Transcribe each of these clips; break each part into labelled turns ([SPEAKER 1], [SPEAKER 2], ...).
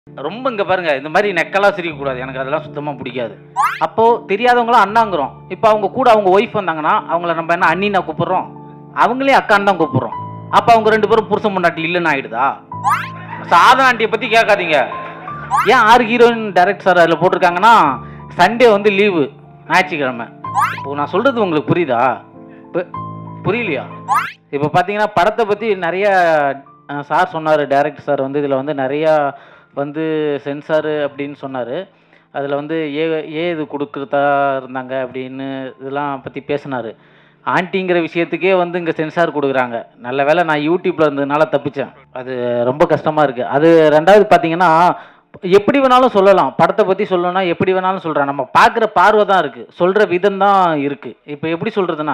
[SPEAKER 1] ரொம்ப இங்கே பாருங்க இந்த மாதிரி நெக்கெல்லாம் சிரிக்கக்கூடாது எனக்கு அதெல்லாம் சுத்தமாக பிடிக்காது அப்போது தெரியாதவங்களாம் அண்ணாங்கிறோம் இப்போ அவங்க கூட அவங்க ஒய்ஃப் வந்தாங்கன்னா அவங்கள நம்ம என்ன அண்ணினா கூப்பிட்றோம் அவங்களே அக்கான்னு தான் கூப்பிட்றோம் அப்போ அவங்க ரெண்டு பேரும் புருஷன் முன்னாடி இல்லைன்னு ஆயிடுதா சாதனா ஆண்டியை பற்றி கேட்காதீங்க ஏன் ஆறு ஹீரோயின் டைரக்ட் சார் அதில் போட்டிருக்காங்கன்னா சண்டே வந்து லீவு ஞாயிற்றுக்கிழமை இப்போ நான் சொல்கிறது உங்களுக்கு புரியுதா இப்போ புரியலையா இப்போ பார்த்தீங்கன்னா படத்தை பற்றி நிறைய அஹ், சார் சொன்னார் டைரக்டர் சார் வந்து இதில் வந்து நிறையா வந்து சென்சாரு அப்படின்னு சொன்னார் அதில் வந்து ஏ ஏ இது கொடுக்குறதா இருந்தாங்க அப்படின்னு இதெல்லாம் பற்றி பேசினார் ஆன்ட்டிங்கிற விஷயத்துக்கே வந்து இங்கே சென்சார் கொடுக்குறாங்க நல்ல வேளை நான் யூடியூப்பில் இருந்ததுனால தப்பிச்சேன் அது ரொம்ப கஷ்டமாக இருக்குது அது ரெண்டாவது பார்த்தீங்கன்னா எப்படி வேணாலும் சொல்லலாம் படத்தை பற்றி சொல்லணும்னா எப்படி வேணாலும் சொல்கிறேன் நம்ம பார்க்குற பார்வை தான் இருக்குது சொல்கிற விதம் தான் இருக்குது இப்போ எப்படி சொல்கிறதுனா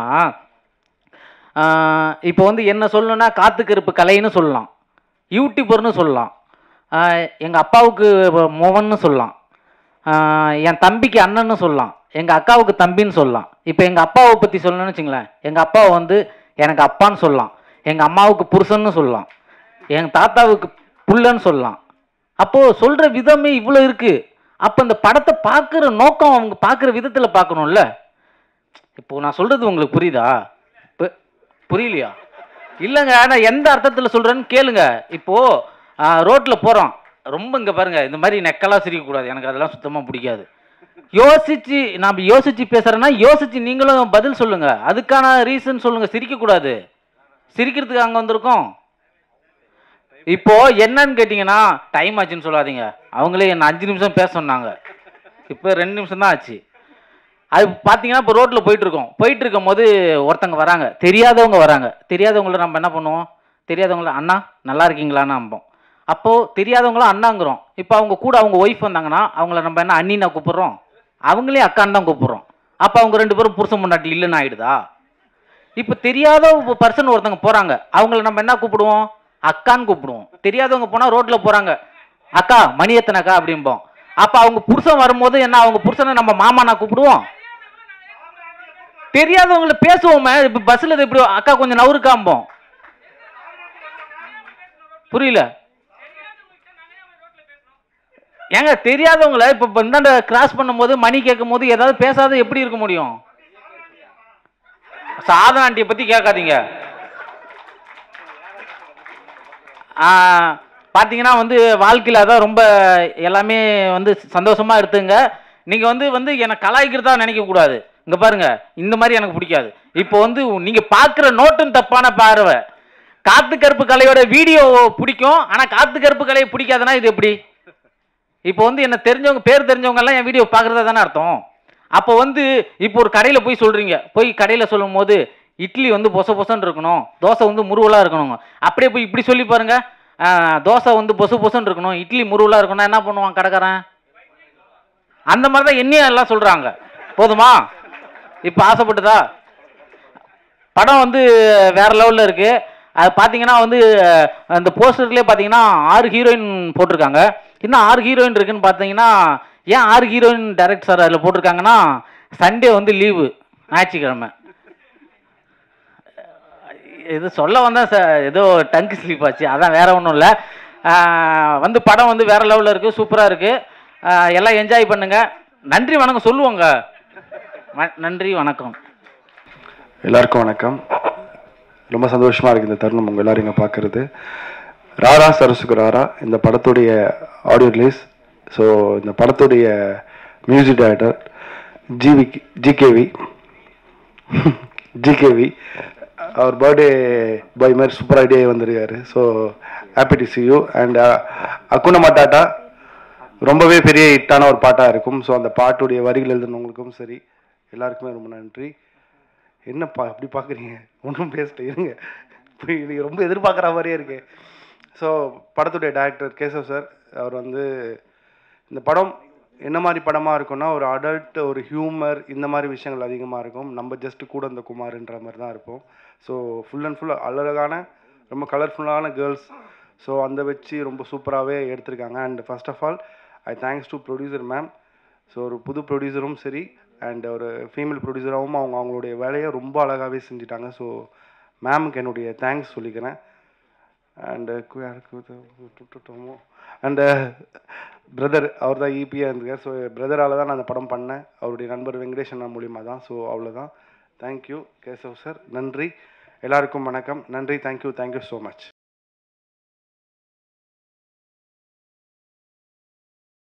[SPEAKER 1] இப்போ வந்து என்ன சொல்லணும்னா காத்துக்கருப்பு கலைன்னு சொல்லலாம் யூடியூபர்னு சொல்லலாம் எங்கள் அப்பாவுக்கு மோகன்னு சொல்லலாம் ஆஹ் என் தம்பிக்கு அண்ணன்னு சொல்லலாம் எங்கள் அக்காவுக்கு தம்பின்னு சொல்லலாம் இப்போ எங்கள் அப்பாவை பற்றி சொல்லணும்னு வச்சுங்களேன் எங்கள் அப்பாவை வந்து எனக்கு அப்பான்னு சொல்லலாம் எங்கள் அம்மாவுக்கு புருஷன்னு சொல்லலாம் எங்கள் தாத்தாவுக்கு புள்ளன்னு சொல்லலாம் அப்போது சொல்கிற விதமே இவ்வளோ இருக்குது அப்போ இந்த படத்தை பார்க்குற நோக்கம் அவங்க பார்க்குற விதத்தில் பார்க்கணும்ல இப்போ நான் சொல்கிறது உங்களுக்கு புரியுதா இப்போ புரியலையா இல்லைங்க நான் எந்த அர்த்தத்தில் சொல்கிறேன்னு கேளுங்க இப்போது ரோட்டில் போகிறோம் ரொம்ப இங்கே பாருங்க இந்த மாதிரி நெக்கெல்லாம் சிரிக்கக்கூடாது எனக்கு அதெல்லாம் சுத்தமாக பிடிக்காது யோசிச்சு நாம் யோசிச்சு பேசுகிறேன்னா யோசிச்சு நீங்களும் பதில் சொல்லுங்க அதுக்கான ரீசன் சொல்லுங்க சிரிக்கக்கூடாது சிரிக்கிறதுக்கு அங்கே வந்திருக்கோம் இப்போ என்னன்னு கேட்டிங்கன்னா டைம் ஆச்சுன்னு சொல்லாதீங்க அவங்களே என்ன அஞ்சு நிமிஷம் பேச சொன்னாங்க இப்போ ரெண்டு நிமிஷம் தான் ஆச்சு அது பார்த்தீங்கன்னா இப்போ ரோட்டில் போயிட்டு இருக்கோம் போயிட்டு இருக்கும் போது ஒருத்தங்க வராங்க தெரியாதவங்க வராங்க தெரியாதவங்கள நம்ம என்ன பண்ணுவோம் தெரியாதவங்கள அண்ணா நல்லா இருக்கீங்களான்னு நம்போம் அப்போது தெரியாதவங்களும் அண்ணாங்கிறோம் இப்போ அவங்க கூட அவங்க ஒய்ஃப் வந்தாங்கன்னா அவங்கள நம்ம என்ன அண்ணினா கூப்பிட்றோம் அவங்களே அக்கான்னு தான் கூப்பிட்றோம் அப்போ அவங்க ரெண்டு பேரும் புருஷன் முன்னாடி இல்லைன்னு ஆயிடுதா இப்போ தெரியாத பர்சன் ஒருத்தங்க போகிறாங்க அவங்கள நம்ம என்ன கூப்பிடுவோம் அக்கான்னு கூப்பிடுவோம் தெரியாதவங்க போனால் ரோட்டில் போகிறாங்க அக்கா மணி எத்தனை அக்கா அப்படிம்போம் அப்போ அவங்க புருஷன் வரும்போது என்ன அவங்க புருஷனை நம்ம மாமானா கூப்பிடுவோம் தெரியாதவங்கள பேசுவோமே இப்போ பஸ்ஸில் இப்படி அக்கா கொஞ்சம் நவுருக்காம்போம் புரியல ஏங்க தெரியாதவங்கள இப்போ இந்தாண்ட கிராஸ் பண்ணும்போது மணி கேட்கும் போது ஏதாவது பேசாத எப்படி இருக்க முடியும் சாதனா ஆண்டியை பற்றி கேட்காதீங்க ஆ, பார்த்தீங்கன்னா வந்து வாழ்க்கையில் அதான் ரொம்ப எல்லாமே வந்து சந்தோஷமாக எடுத்துங்க நீங்கள் வந்து வந்து என்னை கலாய்க்கிறதா நினைக்கக்கூடாது இங்கே பாருங்க இந்த மாதிரி எனக்கு பிடிக்காது இப்போ வந்து நீங்கள் பார்க்குற நோட்டும் தப்பான பார்வை காத்து கருப்பு கலையோட வீடியோ பிடிக்கும் ஆனால் காத்து கருப்பு கலையை பிடிக்காதுன்னா இது எப்படி இப்போ வந்து என்ன தெரிஞ்சவங்க பேர் தெரிஞ்சவங்க எல்லாம் என் வீடியோ பார்க்குறதா தானே அர்த்தம் அப்போ வந்து இப்போ ஒரு கடையில் போய் சொல்கிறீங்க போய் கடையில் சொல்லும் போது இட்லி வந்து பொச பொசன்னு இருக்கணும் தோசை வந்து முருவலாக இருக்கணுங்க அப்படியே போய் இப்படி சொல்லி பாருங்க ஆ, தோசை வந்து பொசு பொசுன்னு இருக்கணும் இட்லி முருவலாக இருக்கணும் என்ன பண்ணுவான் கடைக்காரன் அந்த மாதிரி தான் என்னையும் எல்லாம் சொல்கிறாங்க போதுமா இப்போ ஆசைப்பட்டுதா படம் வந்து வேற லெவலில் இருக்கு அது பார்த்தீங்கன்னா வந்து அஹ், அந்த போஸ்டர்லேயே பார்த்தீங்கன்னா ஆறு ஹீரோயின் போட்டிருக்காங்க இன்னும் ஆறு ஹீரோயின் இருக்குன்னு பார்த்தீங்கன்னா ஏன் ஆறு ஹீரோயின் டைரக்ட் சார் அதில் போட்டிருக்காங்கன்னா சண்டே வந்து லீவு ஞாயிற்றுக்கிழமை இது சொல்ல வந்தேன் சார் ஏதோ டங்க் ஸ்லீப் ஆச்சு அதான் வேற ஒன்றும் இல்லை வந்து படம் வந்து வேற லெவலில் இருக்குது சூப்பராக இருக்குது எல்லாம் என்ஜாய் பண்ணுங்க நன்றி வணக்கம் சொல்லுவோங்க வ- நன்றி வணக்கம்
[SPEAKER 2] எல்லாருக்கும் வணக்கம் ரொம்ப சந்தோஷமா இருக்கு இந்த தருணம் உங்க எல்லாரும் இங்க பார்க்கறது ராரா சரசுக்கு ராரா இந்த படத்துடைய ஆடியோ ரிலீஸ் ஸோ இந்த படத்துடைய music director GV GKV GKV அவர் பர்த்டே பாய் மாதிரி சூப்பர் ஐடியா வந்திருக்காரு so happy to see you and அக்குன மட்டாட்டா ரொம்பவே பெரிய ஹிட்டான ஒரு பாட்டாக இருக்கும் ஸோ அந்த பாட்டுடைய வரிகள் எழுதுனவங்களுக்கும் சரி எல்லாருக்குமே ரொம்ப நன்றி என்னப்பா அப்படி பார்க்குறீங்க ஒன்றும் பேசல இருங்க இப்ப இது ரொம்ப எதிர்பார்க்குற மாதிரியே இருக்கு ஸோ படத்துடைய டைரக்டர் கேசவ் சார் அவர் வந்து இந்த படம் என்ன மாதிரி படமாக இருக்கும்னா ஒரு அடல்ட் ஒரு ஹியூமர் இந்த மாதிரி விஷயங்கள் அதிகமாக இருக்கும் நம்ம ஜஸ்ட் கூட இந்த குமார்ன்ற மாதிரி தான் இருப்போம் ஸோ ஃபுல் அண்ட் ஃபுல் அழகான ரொம்ப கலர்ஃபுல்லான கேர்ள்ஸ் ஸோ அந்த வச்சு ரொம்ப சூப்பராகவே எடுத்திருக்காங்க and first of all I thanks to producer ma'am so ஒரு புது ப்ரொடியூசரும் சரி அண்ட் ஒரு ஃபீமேல் ப்ரொடியூசராகவும் அவங்க அவங்களுடைய வேலையை ரொம்ப அழகாகவே செஞ்சுட்டாங்க ஸோ மேமுக்கு என்னுடைய தேங்க்ஸ் சொல்லிக்கிறேன் அண்டு யாருக்கு விட்டுட்டோமோ அண்டு பிரதர் அவர் தான் ஈபியாக இருந்திருக்கார் ஸோ பிரதரால் தான் நான் அந்த படம் பண்ணேன் அவருடைய நண்பர் வெங்கடேஷ் அண்ணா மூலியமாக தான் ஸோ அவ்வளோதான் தேங்க்யூ கேசவ் சார் நன்றி எல்லாருக்கும் வணக்கம் நன்றி தேங்க்யூ தேங்க்யூ ஸோ மச்